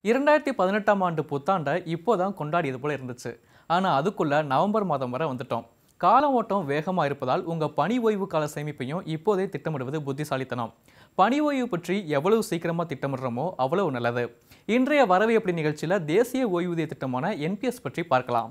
இரண்டாயிரத்தி பதினெட்டாம் ஆண்டு புத்தாண்டை இப்போதான் கொண்டாடியது போல இருந்துச்சு ஆனால் அதுக்குள்ள நவம்பர் மாதம் வரை வந்துட்டோம் கால ஓட்டம் வேகமாக இருப்பதால் உங்கள் பணி ஓய்வு கால சேமிப்பையும் இப்போதே திட்டமிடுவது புத்திசாலித்தனம் பணி ஓய்வு பற்றி எவ்வளவு சீக்கிரமாக திட்டமிடுறோமோ அவ்வளவு நல்லது இன்றைய வரவு எப்படி நிகழ்ச்சியில் தேசிய ஓய்வூதிய திட்டமான என்பிஎஸ் பற்றி பார்க்கலாம்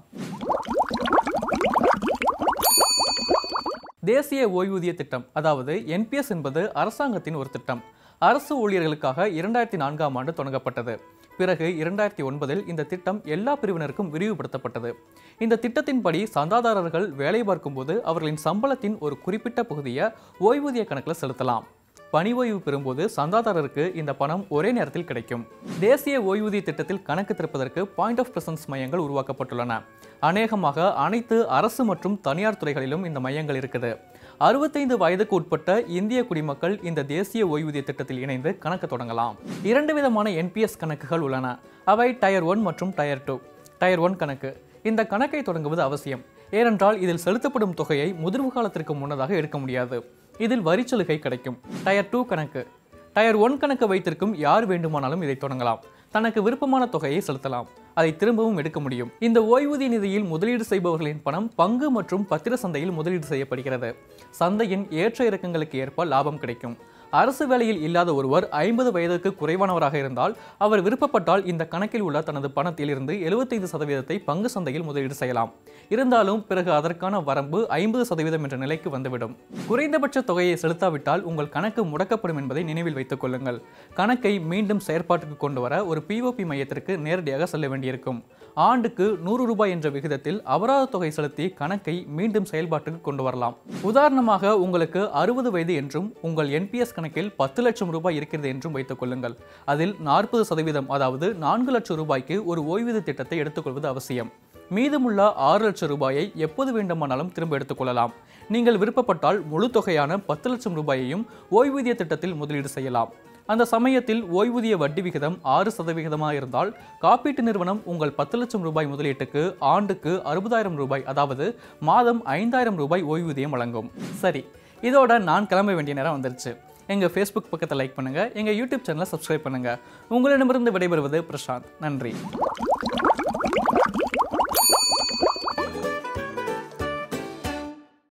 தேசிய ஓய்வூதிய திட்டம் அதாவது என்பிஎஸ் என்பது அரசாங்கத்தின் ஒரு திட்டம் அரசு ஊழியர்களுக்காக இரண்டாயிரத்தி நான்காம் ஆண்டு தொடங்கப்பட்டது பிறகு இரண்டாயிரத்தி ஒன்பதில் இந்த திட்டம் எல்லா பிரிவினருக்கும் விரிவுபடுத்தப்பட்டது இந்த திட்டத்தின்படி சந்தாதாரர்கள் வேலை பார்க்கும்போது அவர்களின் சம்பளத்தின் ஒரு குறிப்பிட்ட பகுதியை ஓய்வூதிய கணக்கில் செலுத்தலாம் பணி ஓய்வு பெறும்போது சந்தாதாரருக்கு இந்த பணம் ஒரே நேரத்தில் கிடைக்கும் தேசிய ஓய்வூதிய திட்டத்தில் கணக்கு திறப்பதற்கு பாயிண்ட் ஆஃப் பிரசன்ஸ் மையங்கள் உருவாக்கப்பட்டுள்ளன அநேகமாக அனைத்து அரசு மற்றும் தனியார் துறைகளிலும் இந்த மையங்கள் இருக்குது அறுபத்தைந்து வயதுக்கு உட்பட்ட இந்திய குடிமக்கள் இந்த தேசிய ஓய்வூதிய திட்டத்தில் இணைந்து கணக்கு தொடங்கலாம் இரண்டு விதமான என்பிஎஸ் கணக்குகள் உள்ளன அவை டயர் ஒன் மற்றும் டயர் டூ டயர் ஒன் கணக்கு இந்த கணக்கை தொடங்குவது அவசியம் ஏனென்றால் இதில் செலுத்தப்படும் தொகையை முதிர்வு காலத்திற்கு முன்னதாக எடுக்க முடியாது இதில் வரிச்சலுகை கிடைக்கும் டயர் டூ கணக்கு டயர் ஒன் கணக்கு வைத்திருக்கும் யார் வேண்டுமானாலும் இதை தொடங்கலாம் தனக்கு விருப்பமான தொகையை செலுத்தலாம் அதை திரும்பவும் எடுக்க முடியும் இந்த ஓய்வூதிய நிதியில் முதலீடு செய்பவர்களின் பணம் பங்கு மற்றும் பத்திர சந்தையில் முதலீடு செய்யப்படுகிறது சந்தையின் ஏற்ற இறக்கங்களுக்கு ஏற்ப லாபம் கிடைக்கும் அரசு வேலையில் இல்லாத ஒருவர் ஐம்பது வயதுக்கு குறைவானவராக இருந்தால் அவர் விருப்பப்பட்டால் இந்த கணக்கில் உள்ள தனது பணத்தில் இருந்து எழுபத்தைந்து சதவீதத்தை பங்கு சந்தையில் முதலீடு செய்யலாம் இருந்தாலும் பிறகு அதற்கான வரம்பு ஐம்பது சதவீதம் என்ற நிலைக்கு வந்துவிடும் குறைந்தபட்ச தொகையை செலுத்தாவிட்டால் உங்கள் கணக்கு முடக்கப்படும் என்பதை நினைவில் வைத்துக் கொள்ளுங்கள் கணக்கை மீண்டும் செயற்பாட்டுக்கு கொண்டு வர ஒரு பிஓபி மையத்திற்கு நேரடியாக செல்ல வேண்டியிருக்கும் ஆண்டுக்கு நூறு ரூபாய் என்ற விகிதத்தில் அபராத தொகை செலுத்தி கணக்கை மீண்டும் செயல்பாட்டுக்கு கொண்டு வரலாம் உதாரணமாக உங்களுக்கு அறுபது வயது என்றும் உங்கள் என்பிஎஸ் கணக்கில் பத்து லட்சம் ரூபாய் இருக்கிறது என்றும் வைத்துக் கொள்ளுங்கள் அதில் நாற்பது சதவீதம் அதாவது நான்கு லட்சம் ரூபாய்க்கு ஒரு ஓய்வூதிய திட்டத்தை எடுத்துக்கொள்வது அவசியம் மீதமுள்ள ஆறு லட்சம் ரூபாயை எப்போது வேண்டுமானாலும் திரும்ப எடுத்துக்கொள்ளலாம் நீங்கள் விருப்பப்பட்டால் முழு தொகையான பத்து லட்சம் ரூபாயையும் ஓய்வூதிய திட்டத்தில் முதலீடு செய்யலாம் அந்த சமயத்தில் ஓய்வூதிய வட்டி விகிதம் ஆறு சதவிகிதமாக இருந்தால் காப்பீட்டு நிறுவனம் உங்கள் பத்து லட்சம் ரூபாய் முதலீட்டுக்கு ஆண்டுக்கு அறுபதாயிரம் ரூபாய் அதாவது மாதம் ஐந்தாயிரம் ரூபாய் ஓய்வூதியம் வழங்கும் சரி இதோட நான் கிளம்ப வேண்டிய நேரம் வந்துருச்சு எங்கள் ஃபேஸ்புக் பக்கத்தை லைக் பண்ணுங்கள் எங்கள் யூடியூப் சேனலை சப்ஸ்கிரைப் பண்ணுங்கள் உங்களிடமிருந்து விடைபெறுவது பிரசாந்த் நன்றி